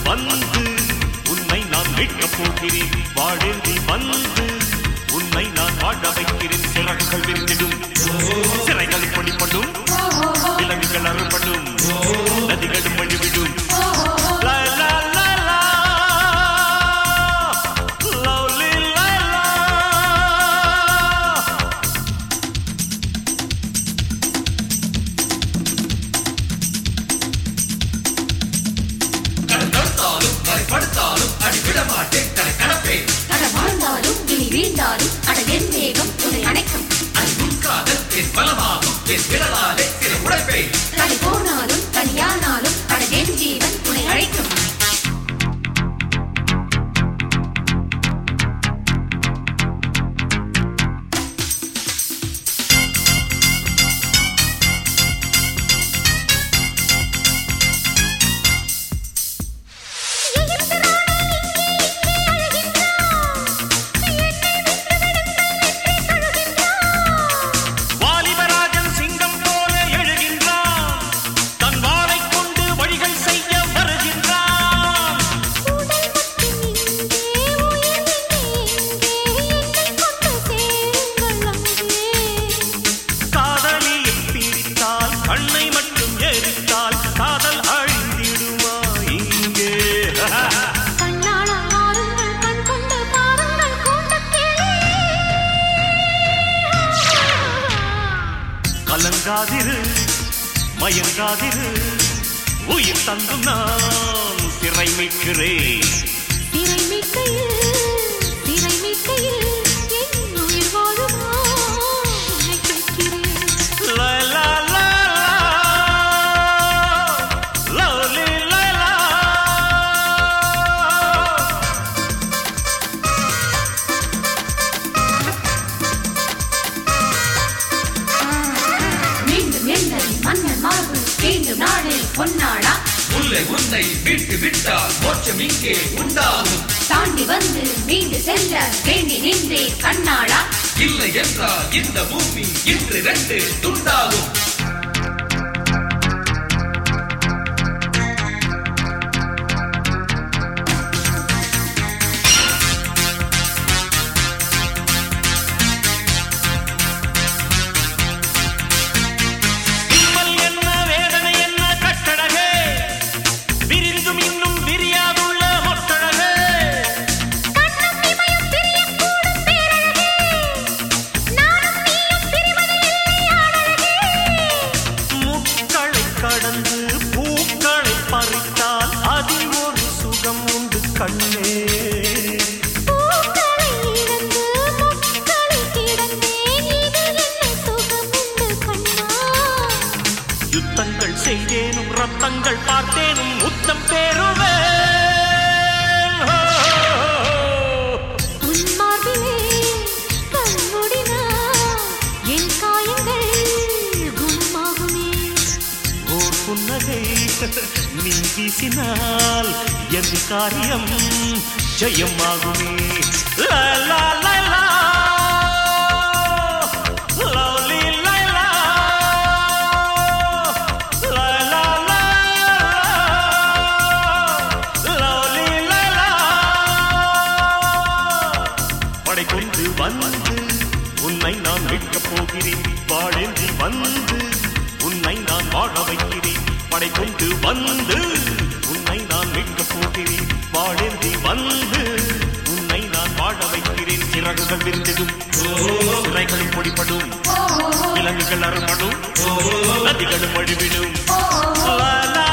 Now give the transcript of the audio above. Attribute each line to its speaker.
Speaker 1: வந்து உன்னை நான் மீட்கப் போகிறேன் வாழேந்தி வந்து உன்னை நான் வாழ வைக்கிறேன் சிறகுகள் விரிந்திடும் சிறைகள் பொடிப்படும் விலங்குகள் அறுபடும் நதிகளும் வழிவிடும் லா, லா, லா, லா. Lovely Laila.
Speaker 2: கடந்தாலும் மறைப்படுத்தாலும் அடி விட மாட்டேன் தலை கடப்பேன்
Speaker 3: அட வாழ்ந்தாலும் இனி வீழ்ந்தாலும் அட என் வேகம் உன்னை அணைக்கும்
Speaker 2: அடி உட்காதல் என் பலமாகும் என் விரலாலே சிறை உடைப்பேன்
Speaker 3: தனி போனாலும் தனியானாலும் அட என் ஜீவன் உன்னை அழைக்கும்
Speaker 1: வாலிபராஜன் சிங்கம் போல எழுகின்றான் தன் வாளைக் கொண்டு வழிகள் செய்ய வருகின்றான் காதலியை பிரித்தால் கண்ணை மட்டும் எரித்தால் காதல் அழிந்திடுமா இங்கே கலங்காதிரு மயங்காதிரு உயிர் தந்தும் நான் சிறை மீட்கிறேன் லா, லா, லா, லா. Lovely Laila.
Speaker 3: மீண்டும் என்னை மன்னன் மார்பு வேண்டும் நாடு பொன்னாடா
Speaker 2: உள்ளே உன்னை விட்டு விட்டால் மோட்சம் இங்கே உண்டாகும்
Speaker 3: தாண்டி வந்து மீண்டு செல்ல வேண்டி நின்றே கண்ணாடா
Speaker 2: இல்லை என்றால் இந்த பூமி இன்று ரெண்டு துண்டாகும்
Speaker 1: விம்மல் என்ன வேதனை என்ன கட்டழகே விரிந்தும் இன்னும் விரியாதுள்ள மொட்டழகே முக்களை கடந்து பூக்களை பறித்தால் அதில் ஒரு சுகம் உண்டு கண்ணே யுத்தங்கள் செய்தேனும் ரத்தங்கள் பார்த்தேனும் முத்தம் பேருவே ஓர் புன்னகை நீ வீசினால் என் காரியம் ஜெயமாகுமே லா, லா, லா, லா. Lovely Laila. லா, லா, லா. Lovely Laila. படை கொண்டு வந்து உன்னை நான் மீட்கப் போகிறேன் வாழேந்தி வந்து உன்னை நான் வாழ வைக்கிறேன் படை கொண்டு வந்து உன்னை நான் மீட்கப் போகிறேன் வாழேந்தி வந்து உன்னை நான் வாழ வைக்கிறேன் சிறகுகள் விரிந்திடும் சிறைகளும் பொடிப்படும் விலங்குகள் அறுபடும் நதிகளும் வழிவிடும் லா, லா,